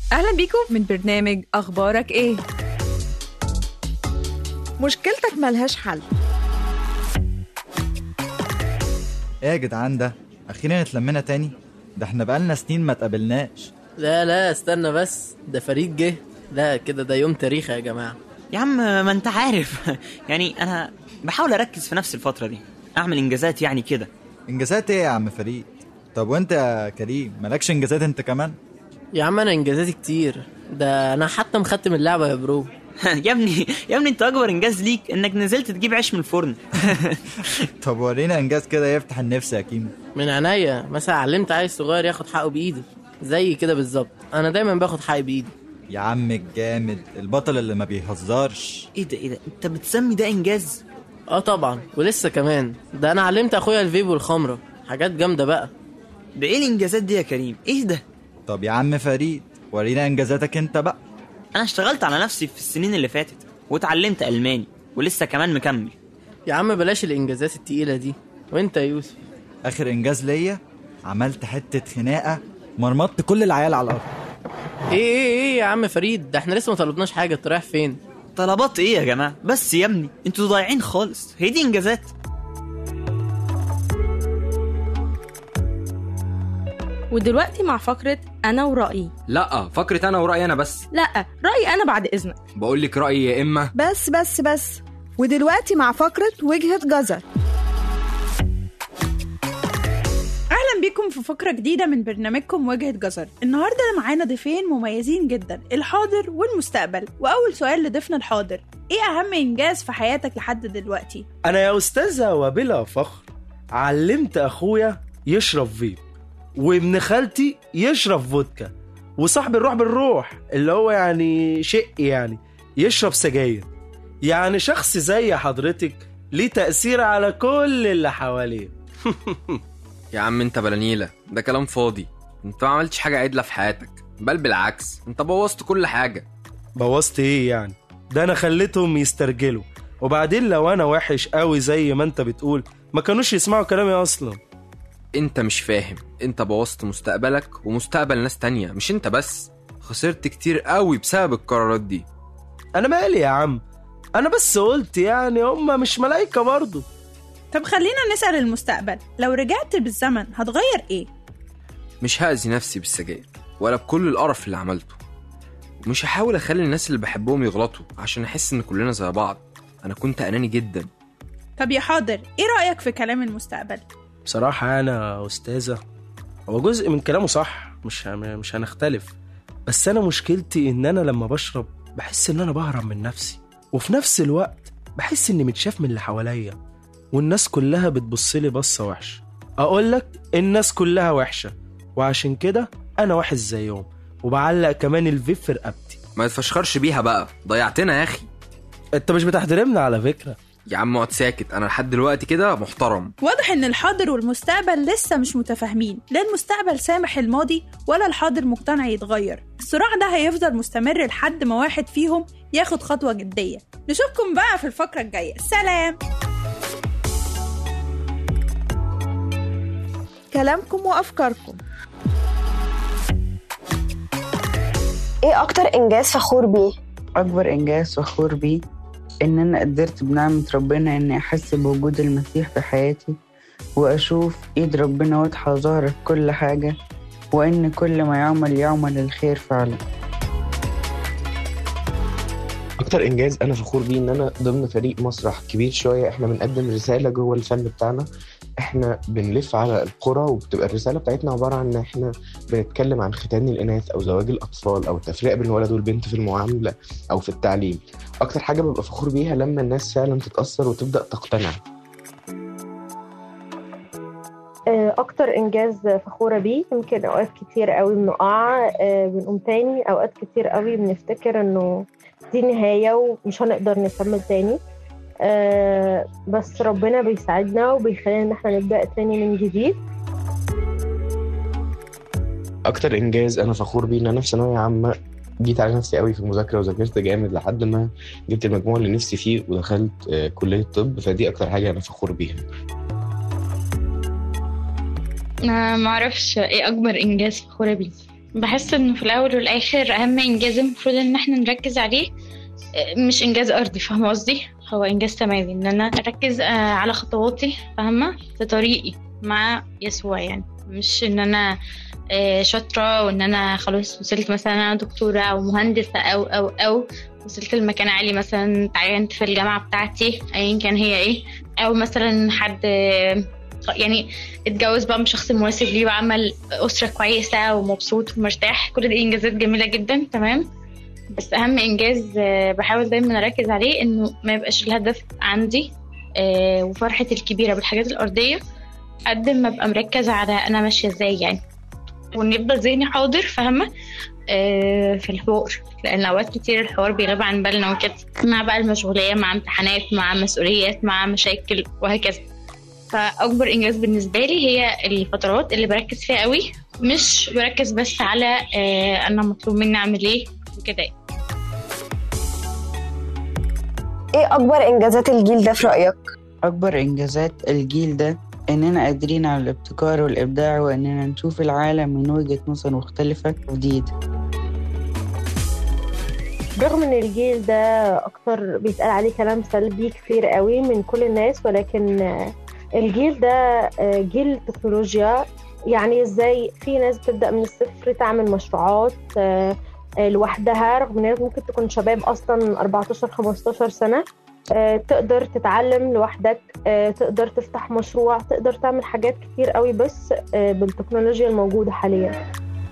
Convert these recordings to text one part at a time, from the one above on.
أهلا بيكم من برنامج أخبارك إيه؟ مشكلتك ملهاش حل ايه يا جدعان ده اخيرا اتلمينا تاني ده احنا بقالنا سنين ما اتقابلناش لا لا استنى بس ده فريد جه لا كده ده يوم تاريخي يا جماعة يا عم ما انت عارف يعني انا بحاول اركز في نفس الفتره دي اعمل انجازات يعني كده انجازات ايه يا عم فريد طب وانت يا كريم مالكش انجازات انت كمان يا عم انا انجازاتي كتير ده انا حتى مختم اللعبة يا برو يا ابني يا ابني انت اكبر انجاز ليك انك نزلت تجيب عيش من الفرن طب ورينا انجاز كده يفتح النفس يا كيمو من عينيا مثلا علمت عيل صغير ياخد حقه بايده زي كده بالظبط انا دايما باخد حقي بايدي يا عم الجامد البطل اللي ما بيهزرش ايه ده ايه ده انت بتسمي ده انجاز اه طبعا ولسه كمان ده انا علمت اخويا الفيب والخمرة حاجات جامدة بقى ده ايه الانجازات دي يا كريم ايه ده طب يا عم فريد ورينا انجازاتك انت بقى انا اشتغلت على نفسي في السنين اللي فاتت واتعلمت الماني ولسه كمان مكمل يا عم بلاش الانجازات التقيلة دي وانت يا يوسف اخر انجاز ليا عملت حته خناقه مرمطت كل العيال على الارض ايه ايه ايه يا عم فريد ده احنا لسه ما طلبناش حاجة انت رايح فين طلبات ايه يا جماعه بس يا ابني انتوا ضايعين خالص هي دي انجازات ودلوقتي مع فقرة أنا ورأيي لا فكرة انا ورأيي انا بس لا رأيي أنا بعد إذنك بقول لك رأيي يا اما بس بس بس ودلوقتي مع فقرة وجهة جزر اهلا بيكم في فقره جديده من برنامجكم وجهه جزر النهارده معانا ضيفين مميزين جدا الحاضر والمستقبل واول سؤال لضيفنا الحاضر ايه اهم انجاز في حياتك لحد دلوقتي أنا يا أستاذة وبلا فخر علمت أخويا يشرب فيب وابن خالتي يشرب فودكا وصاحب الروح بالروح اللي هو يعني شق يعني يشرب سجاير يعني شخص زي حضرتك ليه تأثير على كل اللي حواليه يا عم انت بلانيلة ده كلام فاضي انت ما عملتش حاجة عدلة في حياتك بل بالعكس انت بوظت كل حاجة بوظت ايه يعني ده انا خليتهم يسترجلوا وبعدين لو انا وحش قوي زي ما انت بتقول ما كانوش يسمعوا كلامي اصلا انت مش فاهم انت بوظت مستقبلك ومستقبل ناس تانية مش انت بس خسرت كتير قوي بسبب القرارات دي انا مالي يا عم انا بس قلت يعني هم مش ملايكة برضو طب خلينا نسال المستقبل لو رجعت بالزمن هتغير ايه مش هأذي نفسي بالسجاير ولا بكل القرف اللي عملته مش هحاول اخلي الناس اللي بحبهم يغلطوا عشان احس ان كلنا زي بعض انا كنت اناني جدا طب يا حاضر ايه رايك في كلام المستقبل بصراحة أنا أستاذة هو جزء من كلامه صح مش مش هنختلف بس أنا مشكلتي إن أنا لما بشرب بحس إن أنا بهرب من نفسي وفي نفس الوقت بحس إني متشاف من اللي حواليا والناس كلها بتبصلي بصة وحشة أقول لك الناس كلها وحشة وعشان كده أنا وحش زيهم وبعلق كمان الفيب في رقبتي ما تفشخرش بيها بقى ضيعتنا يا اخي أنت مش بتحترمنا على فكرة يا عم اقعد ساكت انا لحد دلوقتي كده محترم واضح ان الحاضر والمستقبل لسه مش متفاهمين لا المستقبل سامح الماضي ولا الحاضر مقتنع يتغير الصراع ده هيفضل مستمر لحد ما واحد فيهم ياخد خطوة جدية نشوفكم بقى في الفقرة الجاية سلام كلامكم وأفكاركم ايه اكتر انجاز فخور بيه أكبر إنجاز فخور بيه إن أنا قدرت بنعمة ربنا إني أحس بوجود المسيح في حياتي وأشوف إيد ربنا واضحة ظاهرة في كل حاجة وإن كل ما يعمل يعمل الخير فعلا اكتر انجاز انا فخور بيه ان انا ضمن فريق مسرح كبير شويه احنا بنقدم رساله جوه الفن بتاعنا احنا بنلف على القرى وبتبقى الرساله بتاعتنا عباره عن ان احنا بنتكلم عن ختان الاناث او زواج الاطفال او التفرقه بين الولد والبنت في المعامله او في التعليم اكتر حاجه ببقى فخور بيها لما الناس فعلا تتاثر وتبدا تقتنع آه، اكتر انجاز فخوره بيه يمكن اوقات كتير قوي بنقع آه، بنقوم تاني اوقات كتير قوي بنفتكر انه دي نهايه ومش هنقدر نكمل تاني آه، بس ربنا بيساعدنا وبيخلينا ان احنا نبدا تاني من جديد اكتر انجاز انا فخور بيه ان انا في ثانويه عامه جيت على نفسي قوي في المذاكره وذاكرت جامد لحد ما جبت المجموع اللي نفسي فيه ودخلت آه، كليه طب فدي اكتر حاجه انا فخور بيها ما معرفش ايه اكبر انجاز فخورة بيه بحس انه في الاول والاخر اهم انجاز المفروض ان احنا نركز عليه آه، مش انجاز ارضي فاهمه قصدي هو انجاز سماوي ان انا اركز آه، على خطواتي فاهمه في طريقي مع يسوع يعني مش ان انا آه، شاطره وان انا خلاص وصلت مثلا انا دكتوره او مهندسه او او او وصلت لمكان عالي مثلا تعينت في الجامعه بتاعتي ايا كان هي ايه او مثلا حد آه، يعني اتجوز بقى من شخص مناسب ليه وعمل أسرة كويسة ومبسوط ومرتاح كل دي إنجازات جميلة جدا تمام بس أهم إنجاز آه، بحاول دايما أركز عليه إنه ما يبقاش الهدف عندي آه، وفرحة الكبيرة بالحاجات الأرضية قد ما أبقى مركزة على أنا ماشية إزاي يعني وإن يفضل ذهني حاضر فاهمة آه، في الحوار لأن أوقات كتير الحوار بيغيب عن بالنا وكده مع بقى المشغولية مع امتحانات مع مسؤوليات مع مشاكل وهكذا فاكبر انجاز بالنسبه لي هي الفترات اللي بركز فيها قوي مش بركز بس على آه انا مطلوب مني اعمل ايه وكده ايه اكبر انجازات الجيل ده في رايك أكبر إنجازات الجيل ده إننا قادرين على الابتكار والإبداع وإننا نشوف العالم من وجهة نظر مختلفة وجديدة رغم ان الجيل ده اكتر بيتقال عليه كلام سلبي كتير قوي من كل الناس ولكن آه، الجيل ده آه، جيل تكنولوجيا يعني ازاي في ناس بتبدا من الصفر تعمل مشروعات آه، آه، لوحدها رغم ان هي ممكن تكون شباب اصلا 14 15 سنه آه، تقدر تتعلم لوحدك آه، تقدر تفتح مشروع تقدر تعمل حاجات كتير قوي بس آه، بالتكنولوجيا الموجوده حاليا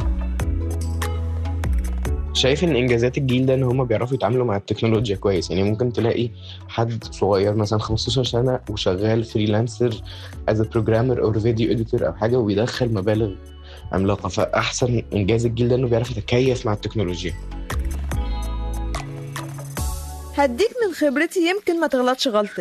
شايف ان انجازات الجيل ده ان هم بيعرفوا يتعاملوا مع التكنولوجيا كويس يعني ممكن تلاقي حد صغير مثلا 15 سنه وشغال فريلانسر از بروجرامر او فيديو اديتور او حاجه وبيدخل مبالغ عملاقه فاحسن انجاز الجيل ده انه بيعرف يتكيف مع التكنولوجيا هديك من خبرتي يمكن ما تغلطش غلطتي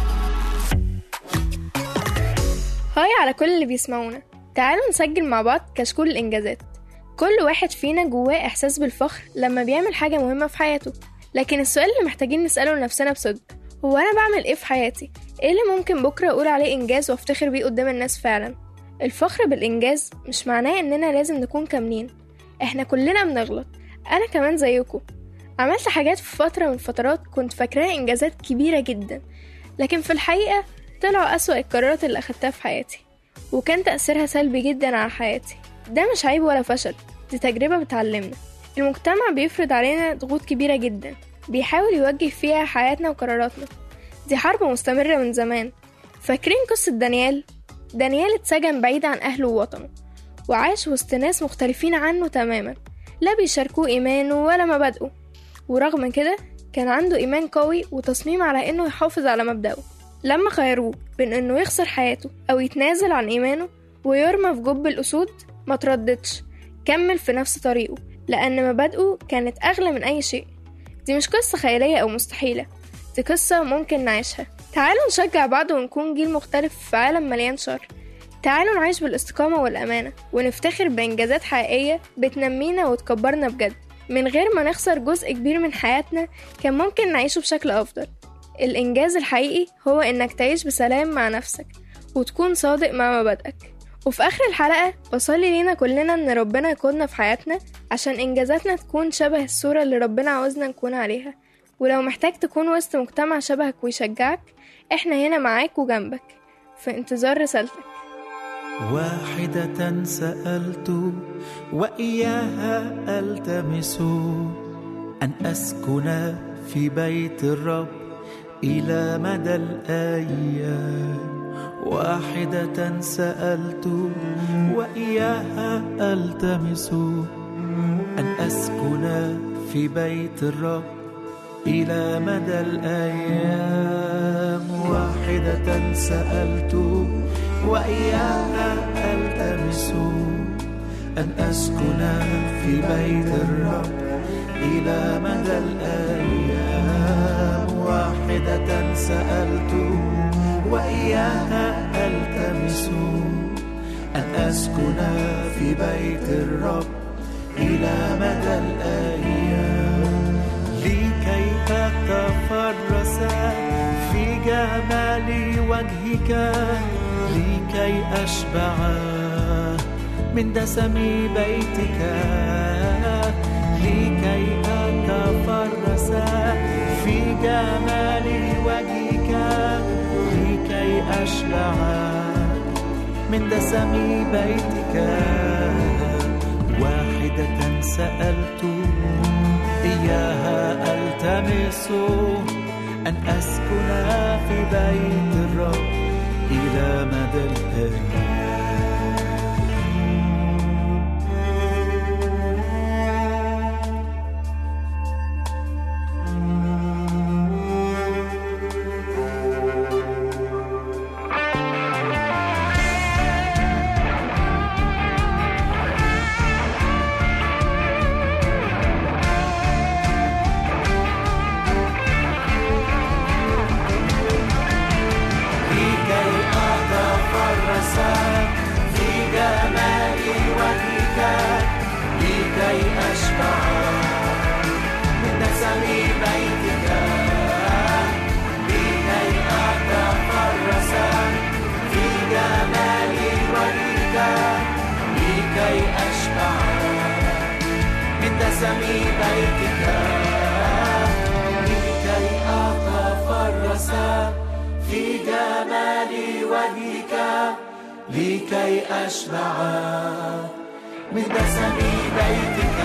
هاي على كل اللي بيسمعونا تعالوا نسجل مع بعض كشكول الإنجازات كل واحد فينا جواه إحساس بالفخر لما بيعمل حاجة مهمة في حياته لكن السؤال اللي محتاجين نسأله لنفسنا بصدق هو أنا بعمل إيه في حياتي؟ إيه اللي ممكن بكرة أقول عليه إنجاز وأفتخر بيه قدام الناس فعلا؟ الفخر بالإنجاز مش معناه إننا لازم نكون كاملين إحنا كلنا بنغلط أنا كمان زيكم عملت حاجات في فترة من الفترات كنت فاكراها إنجازات كبيرة جدا لكن في الحقيقة طلعوا أسوأ القرارات اللي أخدتها في حياتي وكان تأثيرها سلبي جدا على حياتي ده مش عيب ولا فشل دي تجربة بتعلمنا المجتمع بيفرض علينا ضغوط كبيرة جدا بيحاول يوجه فيها حياتنا وقراراتنا دي حرب مستمرة من زمان فاكرين قصة دانيال؟ دانيال اتسجن بعيد عن أهله ووطنه وعاش وسط ناس مختلفين عنه تماما لا بيشاركوه إيمانه ولا مبادئه ورغم كده كان عنده إيمان قوي وتصميم على إنه يحافظ على مبدأه لما خيروه بين إنه يخسر حياته أو يتنازل عن إيمانه ويرمى في جب الأسود ما ترددش كمل في نفس طريقه لأن مبادئه كانت أغلى من أي شيء دي مش قصة خيالية أو مستحيلة دي قصة ممكن نعيشها تعالوا نشجع بعض ونكون جيل مختلف في عالم مليان شر تعالوا نعيش بالاستقامة والأمانة ونفتخر بإنجازات حقيقية بتنمينا وتكبرنا بجد من غير ما نخسر جزء كبير من حياتنا كان ممكن نعيشه بشكل أفضل الإنجاز الحقيقي هو إنك تعيش بسلام مع نفسك وتكون صادق مع مبادئك وفي آخر الحلقة بصلي لينا كلنا إن ربنا يقودنا في حياتنا عشان إنجازاتنا تكون شبه الصورة اللي ربنا عاوزنا نكون عليها ولو محتاج تكون وسط مجتمع شبهك ويشجعك إحنا هنا معاك وجنبك في انتظار رسالتك واحدة سألت وإياها ألتمس أن أسكن في بيت الرب إلى مدى الأيام واحدة سألت وإياها ألتمس أن أسكن في بيت الرب إلى مدى الأيام واحدة سألت وإياها ألتمس أن أسكن في بيت الرب إلى مدى الأيام واحدة سألت وإياها ألتمس أن أسكن في بيت الرب إلى مدى الأيام لكي أتفرس في جمال وجهك لكي أشبع من دسم بيتك لكي أتفرس في جمال وجهك لكي أشبع من دسم بيتك واحدة سألت إياها ألتمس أن أسكن في بيت الرب إلى مدى الأيام لكي أتفرس في جمال وجهك لكي أشبع من دسم بيتك لكي أتفرس في جمال وجهك لكي أشبع من دسم بيتك لكي أتفرس في جمال وجهك لكي أشبع من دسم بيتك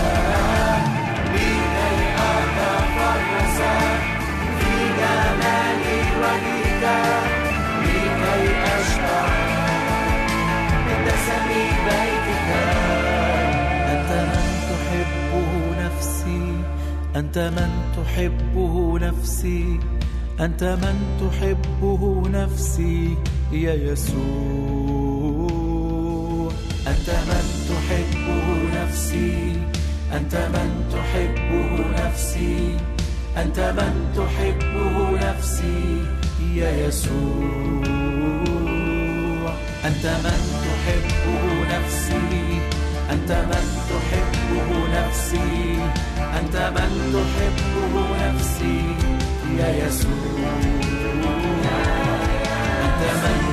لكي أتفرس في جمال وجهك لكي أشبع من دسم بيتك أنت من تحبه نفسي أنت من تحبه نفسي أنت من تحبه نفسي يا يسوع أنت من تحبه نفسي أنت من تحبه نفسي أنت من تحبه نفسي يا يسوع أنت من تحبه نفسي أنت من تحبه نفسي أنت من تحبه نفسي يا يسوع أنت من